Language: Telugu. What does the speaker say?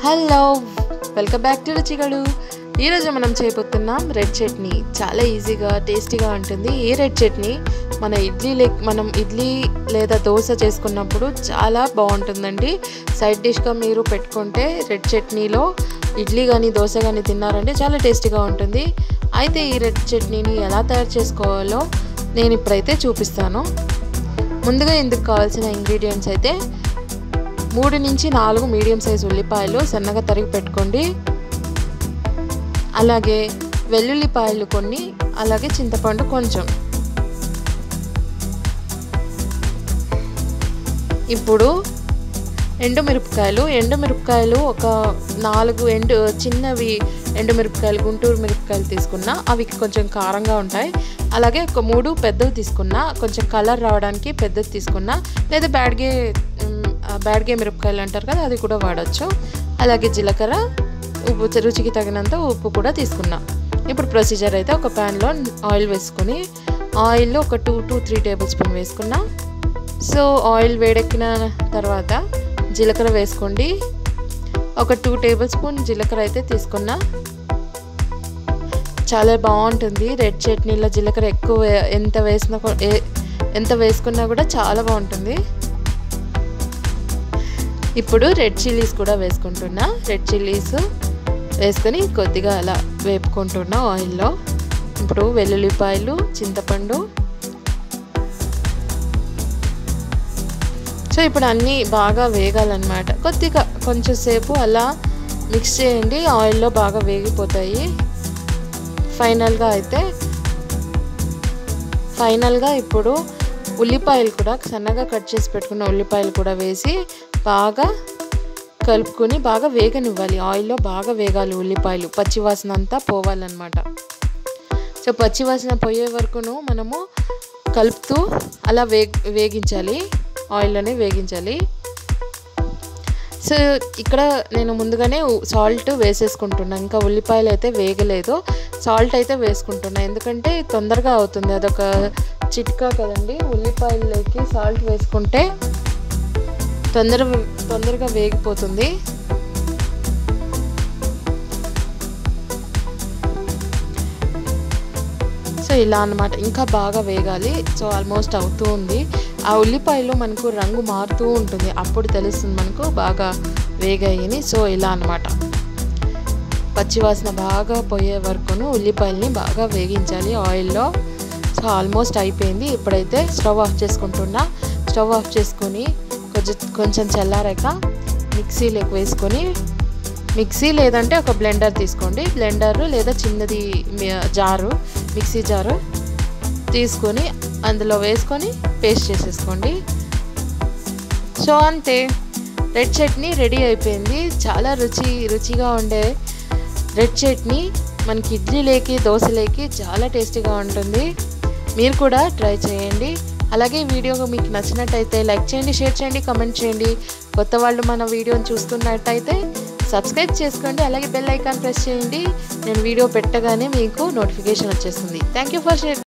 hello welcome back to Ruchigadu ఈరోజు మనం చేయబోతున్నాం రెడ్ చట్నీ చాలా ఈజీగా టేస్టీగా ఉంటుంది ఈ రెడ్ చట్నీ మన ఇడ్లీ లే మనం ఇడ్లీ లేదా దోశ చేసుకున్నప్పుడు చాలా బాగుంటుందండి సైడ్ డిష్గా మీరు పెట్టుకుంటే రెడ్ చట్నీలో ఇడ్లీ కానీ దోశ కానీ తిన్నారంటే చాలా టేస్టీగా ఉంటుంది అయితే ఈ రెడ్ చట్నీని ఎలా తయారు చేసుకోవాలో నేను ఇప్పుడైతే చూపిస్తాను ముందుగా ఇందుకు కావాల్సిన ఇంగ్రీడియంట్స్ అయితే మూడు నుంచి నాలుగు మీడియం సైజ్ ఉల్లిపాయలు సన్నగా తరిగి పెట్టుకోండి అలాగే వెల్లుల్లిపాయలు కొన్ని అలాగే చింతపండు కొంచెం ఇప్పుడు ఎండుమిరపకాయలు ఎండుమిరపకాయలు ఒక నాలుగు ఎండు చిన్నవి ఎండుమిరపకాయలు గుంటూరు మిరపకాయలు తీసుకున్నా అవి కొంచెం కారంగా ఉంటాయి అలాగే ఒక మూడు పెద్దవి తీసుకున్నా కొంచెం కలర్ రావడానికి పెద్దది తీసుకున్నా లేదా బ్యాడ్గే బ్యాడ్గే మిరపకాయలు అంటారు కదా అది కూడా వాడచ్చు అలాగే జీలకర్ర ఉప్పు రుచికి తగినంత ఉప్పు కూడా తీసుకున్నా ఇప్పుడు ప్రొసీజర్ అయితే ఒక ప్యాన్లో ఆయిల్ వేసుకొని ఆయిల్లో ఒక two to three table spoon వేసుకున్నా సో ఆయిల్ వేడెక్కిన తర్వాత జీలకర్ర వేసుకోండి ఒక టూ టేబుల్ స్పూన్ జీలకర్ర అయితే తీసుకున్నా చాలా బాగుంటుంది రెడ్ చట్నీలో జీలకర్ర ఎక్కువ ఎంత వేసినా ఎంత వేసుకున్నా కూడా చాలా బాగుంటుంది ఇప్పుడు రెడ్ చిల్లీస్ కూడా వేసుకుంటున్నా రెడ్ చిల్లీస్ వేసుకొని కొద్దిగా అలా వేపుకుంటున్నా ఆయిల్లో ఇప్పుడు వెల్లుల్లిపాయలు చింతపండు సో ఇప్పుడు అన్నీ బాగా వేగాలన్నమాట కొద్దిగా కొంచెం సేపు అలా మిక్స్ చేయండి ఆయిల్లో బాగా వేగిపోతాయి ఫైనల్గా అయితే ఫైనల్గా ఇప్పుడు ఉల్లిపాయలు కూడా సన్నగా కట్ చేసి పెట్టుకున్న ఉల్లిపాయలు కూడా వేసి బాగా కలుపుకొని బాగా వేగనివ్వాలి ఆయిల్లో బాగా వేగాలి ఉల్లిపాయలు పచ్చివాసన అంతా పోవాలన్నమాట సో పచ్చివాసన పోయే వరకును మనము కలుపుతూ అలా వే వేగించాలి ఆయిల్లోనే వేగించాలి సో ఇక్కడ నేను ముందుగానే సాల్ట్ వేసేసుకుంటున్నా ఇంకా ఉల్లిపాయలు అయితే వేగలేదు సాల్ట్ అయితే వేసుకుంటున్నా ఎందుకంటే తొందరగా అవుతుంది అదొక చిట్కా కదండి ఉల్లిపాయలకి సాల్ట్ వేసుకుంటే తొందర తొందరగా వేగిపోతుంది సో ఇలా అనమాట ఇంకా బాగా వేగాలి సో ఆల్మోస్ట్ అవుతూ ఉంది ఆ ఉల్లిపాయలు మనకు రంగు మారుతూ ఉంటుంది అప్పుడు తెలుస్తుంది మనకు బాగా వేగాయని సో ఇలా అనమాట పచ్చివాసన బాగా పోయే వరకును ఉల్లిపాయల్ని బాగా వేగించాలి ఆయిల్లో సో ఆల్మోస్ట్ అయిపోయింది ఇప్పుడైతే స్టవ్ ఆఫ్ చేసుకుంటున్నా స్టవ్ ఆఫ్ చేసుకొని కొంచెం కొంచెం చల్లారాక మిక్సీలోకి వేసుకొని మిక్సీ లేదంటే ఒక బ్లెండర్ తీసుకోండి బ్లెండర్ లేదా చిన్నది జారు మిక్సీ జారు తీసుకొని అందులో వేసుకొని పేస్ట్ చేసేసుకోండి సో అంతే రెడ్ చట్నీ రెడీ అయిపోయింది చాలా రుచి రుచిగా ఉండే రెడ్ చట్నీ మనకి ఇడ్లీలేకి దోశలేకి చాలా టేస్టీగా ఉంటుంది మీరు కూడా ట్రై చేయండి అలాగే వీడియో మీకు నచ్చినట్టయితే లైక్ చేయండి షేర్ చేయండి కమెంట్ చేయండి కొత్త వాళ్ళు మన వీడియోని చూస్తున్నట్టయితే సబ్స్క్రైబ్ చేసుకోండి అలాగే బెల్ ఐకాన్ ప్రెస్ చేయండి నేను వీడియో పెట్టగానే మీకు నోటిఫికేషన్ వచ్చేస్తుంది థ్యాంక్ యూ ఫర్ షేర్